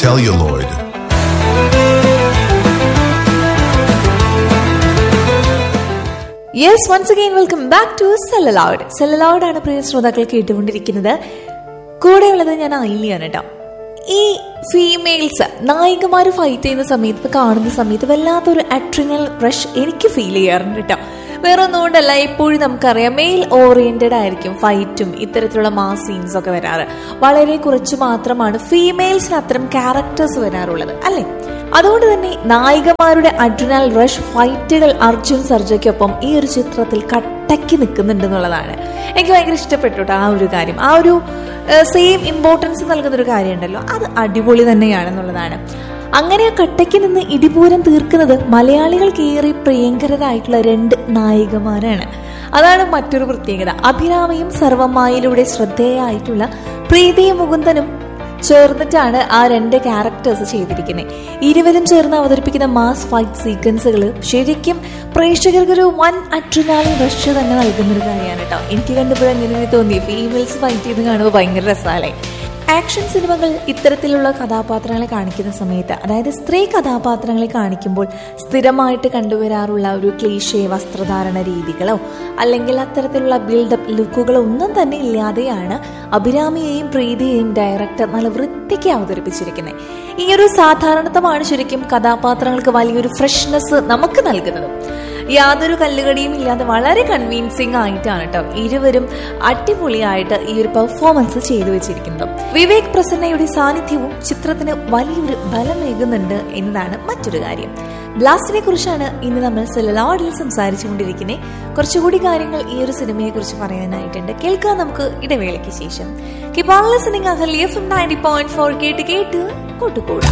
celluloid. Yes once again welcome back to celluloid celluloid ആണ് പ്രിയ ശ്രോതാക്കൾ കേട്ടുകൊണ്ടിരിക്കുന്നത് കൂടെയുള്ളത് ഞാൻ ഐലിയാണ് കേട്ടോ ഈ ഫീമെയിൽസ് നായികമാർ ഫൈറ്റ് ചെയ്യുന്ന സമയത്ത് കാണുന്ന സമയത്ത് വല്ലാത്തൊരു അട്രിനൽ റഷ് എനിക്ക് ഫീൽ ചെയ്യാറുണ്ട് കേട്ടോ വേറെ ഒന്നുകൊണ്ടല്ല എപ്പോഴും നമുക്കറിയാം മെയിൽ ഓറിയന്റഡ് ആയിരിക്കും ഫൈറ്റും ഇത്തരത്തിലുള്ള മാസ് സീൻസ് ഒക്കെ വരാറ് വളരെ കുറച്ച് മാത്രമാണ് ഫീമെയിൽസിന് അത്തരം ക്യാരക്ടേഴ്സ് വരാറുള്ളത് അല്ലേ അതുകൊണ്ട് തന്നെ നായികമാരുടെ അഡ്രിനൽ റഷ് ഫൈറ്റുകൾ അർജുൻ സർജയ്ക്കൊപ്പം ഈ ഒരു ചിത്രത്തിൽ കട്ടയ്ക്ക് നിൽക്കുന്നുണ്ട് എന്നുള്ളതാണ് എനിക്ക് ഭയങ്കര ഇഷ്ടപ്പെട്ടു ട്ടോ ആ ഒരു കാര്യം ആ ഒരു സെയിം ഇമ്പോർട്ടൻസ് നൽകുന്ന ഒരു കാര്യമുണ്ടല്ലോ അത് അടിപൊളി തന്നെയാണെന്നുള്ളതാണ് അങ്ങനെ ആ കട്ടയ്ക്ക് നിന്ന് ഇടിപൂരം തീർക്കുന്നത് മലയാളികൾക്ക് ഏറെ പ്രിയങ്കരരായിട്ടുള്ള രണ്ട് നായികമാരാണ് അതാണ് മറ്റൊരു പ്രത്യേകത അഭിരാമിയും സർവമായിലൂടെ ശ്രദ്ധേയായിട്ടുള്ള പ്രീതിയും മുകുന്ദനും ചേർന്നിട്ടാണ് ആ രണ്ട് ക്യാരക്ടേഴ്സ് ചെയ്തിരിക്കുന്നത് ഇരുവരും ചേർന്ന് അവതരിപ്പിക്കുന്ന മാസ് ഫൈറ്റ് സീക്വൻസുകൾ ശരിക്കും പ്രേക്ഷകർക്ക് ഒരു വൻ അട്രിനാലിൻ റഷ് തന്നെ നൽകുന്ന ഒരു കാര്യമാണ് കേട്ടോ എനിക്ക് കണ്ടപ്പോൾ എങ്ങനെ തോന്നി ഫീമെയിൽസ് ഫൈറ്റ് ചെയ്ത് കാണുമ്പോൾ ഭയങ്കര രസമല്ലേ ആക്ഷൻ സിനിമകൾ ഇത്തരത്തിലുള്ള കഥാപാത്രങ്ങളെ കാണിക്കുന്ന സമയത്ത് അതായത് സ്ത്രീ കഥാപാത്രങ്ങളെ കാണിക്കുമ്പോൾ സ്ഥിരമായിട്ട് കണ്ടുവരാറുള്ള ഒരു ക്ലീഷേ വസ്ത്രധാരണ രീതികളോ അല്ലെങ്കിൽ അത്തരത്തിലുള്ള ബിൽഡപ്പ് ലുക്കുകളോ ഒന്നും തന്നെ ഇല്ലാതെയാണ് അഭിരാമിയെയും പ്രീതിയെയും ഡയറക്ടർ നല്ല വൃത്തിക്ക് അവതരിപ്പിച്ചിരിക്കുന്നത് ഈ ഒരു സാധാരണത്വമാണ് ശരിക്കും കഥാപാത്രങ്ങൾക്ക് വലിയൊരു ഫ്രഷ്നെസ് നമുക്ക് നൽകുന്നത് യാതൊരു കല്ലുകടിയും ഇല്ലാതെ വളരെ കൺവീൻസിങ് ആയിട്ടാണ് കേട്ടോ ഇരുവരും അടിപൊളിയായിട്ട് ഈ ഒരു പെർഫോമൻസ് ചെയ്തു വെച്ചിരിക്കുന്നത് വിവേക് പ്രസന്നയുടെ സാന്നിധ്യവും ചിത്രത്തിന് വലിയൊരു ബലമേകുന്നുണ്ട് എന്നതാണ് മറ്റൊരു കാര്യം ബ്ലാസ്റ്റിനെ കുറിച്ചാണ് ഇന്ന് നമ്മൾ സെലലോഡിൽ സംസാരിച്ചുകൊണ്ടിരിക്കുന്നത് കുറച്ചുകൂടി കാര്യങ്ങൾ ഈ ഒരു സിനിമയെ കുറിച്ച് പറയാനായിട്ടുണ്ട് കേൾക്കാൻ നമുക്ക് ഇടവേളയ്ക്ക് ശേഷം keep on listening Ahalya F ninety point four കേട്ട് കേട്ട് കൂട്ടുകൂടാം